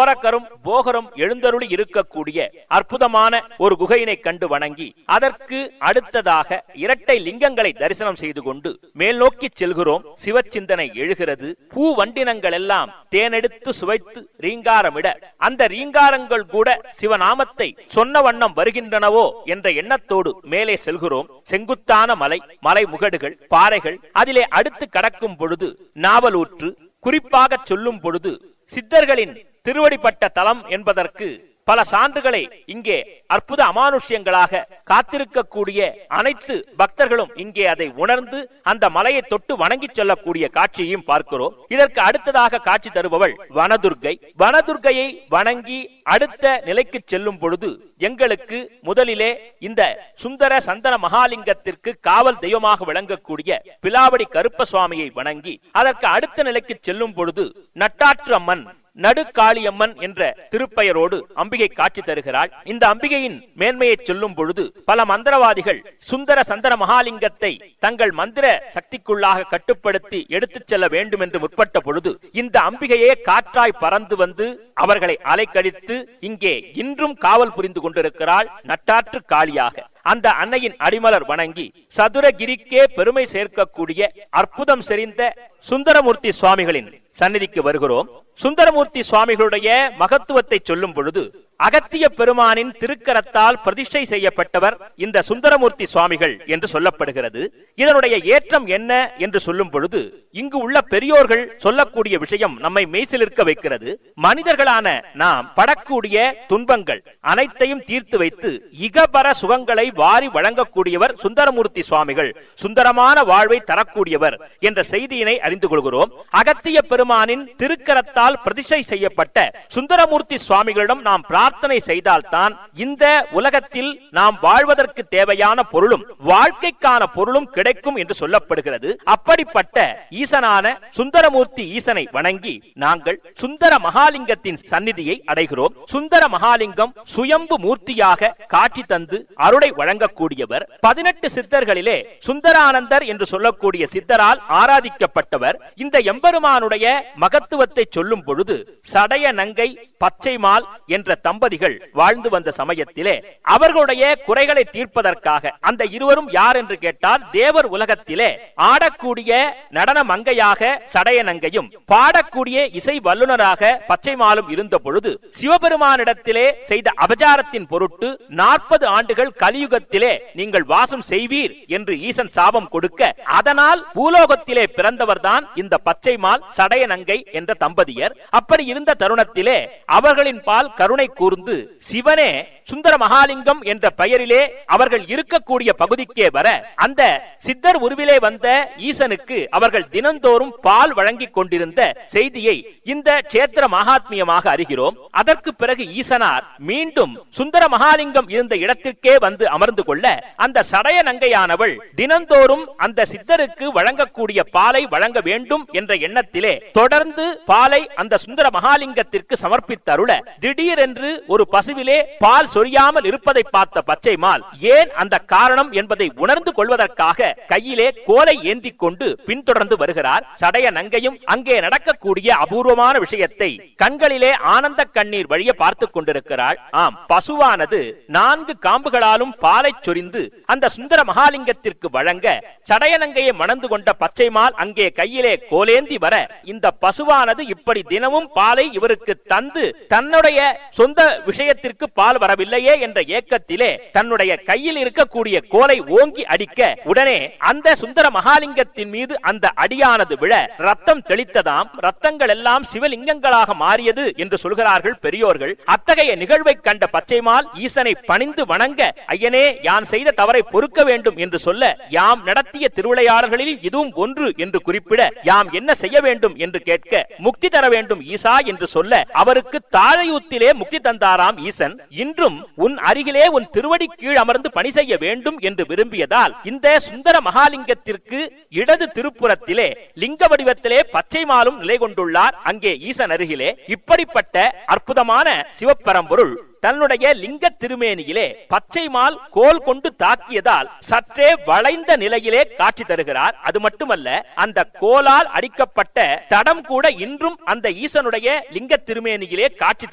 கோரக்கரும் போகரும் எழுந்தருளி இருக்கக்கூடிய அற்புதமான ஒரு குகையினை கண்டு வணங்கி அதற்கு அடுத்ததாக இரட்டை லிங்கங்களை தரிசனம் செய்து கொண்டு மேல் நோக்கி செல்கிறோம் சிவச்சிந்தனை எழுகிறது பூ வண்டினங்கள் எல்லாம் தேனெடுத்து சுவைத்து ரீங்காரமிட அந்த ரீங்காரங்கள் கூட சிவநாமத்தை சொன்ன வண்ணம் வருகின்றனவோ என்ற எண்ணத்தோடு மேலே செல்கிறோம் செங்குத்தான மலை மலை முகடுகள் பாறைகள் அதிலே அடுத்து கடக்கும் பொழுது நாவலூற்று குறிப்பாக சொல்லும் பொழுது சித்தர்களின் திருவடிப்பட்ட தலம் என்பதற்கு பல சான்றுகளை இங்கே அற்புத அமானுஷ்யங்களாக காத்திருக்கக்கூடிய அனைத்து பக்தர்களும் இங்கே அதை உணர்ந்து அந்த மலையை தொட்டு வணங்கி செல்லக்கூடிய காட்சியையும் பார்க்கிறோம் இதற்கு அடுத்ததாக காட்சி தருபவள் வனதுர்கை வனதுர்கையை வணங்கி அடுத்த நிலைக்கு செல்லும் பொழுது எங்களுக்கு முதலிலே இந்த சுந்தர சந்தன மகாலிங்கத்திற்கு காவல் தெய்வமாக விளங்கக்கூடிய பிலாவடி கருப்ப சுவாமியை வணங்கி அதற்கு அடுத்த நிலைக்கு செல்லும் பொழுது நட்டாற்று அம்மன் நடுக்காளியம்மன் என்ற திருப்பெயரோடு அம்பிகை காட்சி தருகிறாள் இந்த அம்பிகையின் மேன்மையை சொல்லும் பொழுது பல மந்திரவாதிகள் சுந்தர சந்தன மகாலிங்கத்தை தங்கள் மந்திர சக்திக்குள்ளாக கட்டுப்படுத்தி எடுத்துச் செல்ல வேண்டும் என்று முற்பட்ட பொழுது இந்த அம்பிகையே காற்றாய் பறந்து வந்து அவர்களை அலைக்கழித்து இங்கே இன்றும் காவல் புரிந்து கொண்டிருக்கிறாள் நட்டாற்று காளியாக அந்த அன்னையின் அடிமலர் வணங்கி சதுரகிரிக்கே பெருமை சேர்க்கக்கூடிய அற்புதம் செறிந்த சுந்தரமூர்த்தி சுவாமிகளின் சந்நிதிக்கு வருகிறோம் சுந்தரமூர்த்தி சுவாமிகளுடைய மகத்துவத்தை சொல்லும் பொழுது அகத்திய பெருமானின் திருக்கரத்தால் பிரதிஷ்டை செய்யப்பட்டவர் இந்த சுந்தரமூர்த்தி சுவாமிகள் என்று சொல்லப்படுகிறது இதனுடைய ஏற்றம் என்ன என்று சொல்லும் பொழுது இங்கு உள்ள பெரியோர்கள் சொல்லக்கூடிய விஷயம் நம்மை மெய்சிலிருக்க வைக்கிறது மனிதர்களான நாம் படக்கூடிய துன்பங்கள் அனைத்தையும் தீர்த்து வைத்து இகபர சுகங்களை வாரி வழங்கக்கூடியவர் சுந்தரமூர்த்தி சுவாமிகள் சுந்தரமான வாழ்வை தரக்கூடியவர் என்ற செய்தியினை அறிந்து கொள்கிறோம் அகத்திய பெருமானின் திருக்கரத்தால் பிரதிஷ்டை செய்யப்பட்ட சுந்தரமூர்த்தி சுவாமிகளிடம் நாம் பிரார்த்தனை செய்தால்தான் இந்த உலகத்தில் நாம் வாழ்வதற்கு தேவையான பொருளும் வாழ்க்கைக்கான பொருளும் கிடைக்கும் என்று சொல்லப்படுகிறது அப்படிப்பட்ட ஈசனான சுந்தரமூர்த்தி ஈசனை வணங்கி நாங்கள் சுந்தர மகாலிங்கத்தின் சந்நிதியை அடைகிறோம் சுந்தர மகாலிங்கம் சுயம்பு மூர்த்தியாக காட்சி தந்து அருளை வழங்கக்கூடியவர் பதினெட்டு சித்தர்களிலே சுந்தரானந்தர் என்று சொல்லக்கூடிய சித்தரால் ஆராதிக்கப்பட்டவர் இந்த எம்பெருமானுடைய மகத்துவத்தை சொல்லும் பொழுது சடைய நங்கை பச்சைமால் என்ற தம்பதிகள் வாழ்ந்து வந்த சமயத்திலே அவர்களுடைய குறைகளை தீர்ப்பதற்காக அந்த இருவரும் யார் என்று கேட்டால் தேவர் உலகத்திலே ஆடக்கூடிய நடன மங்கையாக சடைய நங்கையும் பாடக்கூடிய இசை வல்லுநராக பச்சைமாலும் இருந்த பொழுது சிவபெருமானிடத்திலே செய்த அபஜாரத்தின் பொருட்டு நாற்பது ஆண்டுகள் கலியுகத்திலே நீங்கள் வாசம் செய்வீர் என்று ஈசன் சாபம் கொடுக்க அதனால் பூலோகத்திலே பிறந்தவர்தான் இந்த பச்சைமால் சடைய நங்கை என்ற தம்பதியர் அப்படி இருந்த தருணத்திலே அவர்களின் பால் கருணை கூர்ந்து சிவனே சுந்தர மகாலிங்கம் என்ற பெயரிலே அவர்கள் இருக்கக்கூடிய பகுதிக்கே வர அந்த சித்தர் உருவிலே வந்த ஈசனுக்கு அவர்கள் தினந்தோறும் பால் வழங்கிக் கொண்டிருந்த செய்தியை இந்த கஷேத்திர மகாத்மியமாக அறிகிறோம் அதற்கு பிறகு ஈசனார் மீண்டும் சுந்தர மகாலிங்கம் இருந்த இடத்திற்கே வந்து அமர்ந்து கொள்ள அந்த சடைய நங்கையானவள் தினந்தோறும் அந்த சித்தருக்கு வழங்கக்கூடிய பாலை வழங்க வேண்டும் என்ற எண்ணத்திலே தொடர்ந்து பாலை அந்த சுந்தர மகாலிங்கத்திற்கு சமர்ப்பித்தருள திடீரென்று ஒரு பசுவிலே பால் சொரியாமல் இருப்பதை பார்த்த பச்சைமால் ஏன் அந்த காரணம் என்பதை உணர்ந்து கொள்வதற்காக கையிலே கோலை ஏந்தி கொண்டு பின்தொடர்ந்து வருகிறார் சடைய நங்கையும் அங்கே நடக்கக்கூடிய அபூர்வமான விஷயத்தை கண்களிலே ஆனந்த கண்ணீர் வழிய பார்த்துக் கொண்டிருக்கிறாள் ஆம் பசுவானது நான்கு காம்புகளாலும் பாலை சொரிந்து அந்த சுந்தர மகாலிங்கத்திற்கு வழங்க சடையநங்கையை மணந்து கொண்ட பச்சைமால் அங்கே கையிலே கோலேந்தி வர இந்த பசுவானது இப்படி தினமும் பாலை இவருக்கு தந்து தன்னுடைய சொந்த விஷயத்திற்கு பால் வரவில்லையே என்ற ஏக்கத்திலே தன்னுடைய கையில் இருக்கக்கூடிய கோலை ஓங்கி அடிக்க உடனே அந்த சுந்தர மகாலிங்கத்தின் மீது அந்த அடியானது விழ ரத்தம் தெளித்ததாம் ரத்தங்கள் எல்லாம் சிவலிங்கங்களாக மாறியது என்று சொல்கிறார்கள் பெரியோர்கள் அத்தகைய நிகழ்வை கண்ட பச்சைமால் ஈசனை பணிந்து வணங்க ஐயனே யான் செய்த தவறை பொறுக்க வேண்டும் என்று சொல்ல யாம் நடத்திய திருவிளையாடல்களில் இதுவும் ஒன்று என்று குறிப்பிட யாம் என்ன செய்ய வேண்டும் என்று கேட்க முக்தி தர வேண்டும் ஈசா என்று சொல்ல அவருக்கு தாழையூத்திலே முக்தி தந்தாராம் ஈசன் இன்றும் உன் அருகிலே உன் திருவடி கீழ் அமர்ந்து பணி செய்ய வேண்டும் என்று விரும்பியதால் இந்த சுந்தர மகாலிங்கத்திற்கு இடது திருப்புறத்திலே லிங்க வடிவத்திலே பச்சை மாலும் நிலை கொண்டுள்ளார் அங்கே ஈசன் அருகிலே இப்படிப்பட்ட அற்புதமான சிவப்பரம்பொருள் தன்னுடைய லிங்க திருமேனியிலே பச்சை மால் கோல் கொண்டு தாக்கியதால் சற்றே வளைந்த நிலையிலே காட்சி தருகிறார் அது மட்டுமல்ல அந்த கோலால் அடிக்கப்பட்ட தடம் கூட இன்றும் அந்த ஈசனுடைய லிங்க திருமேனியிலே காட்சி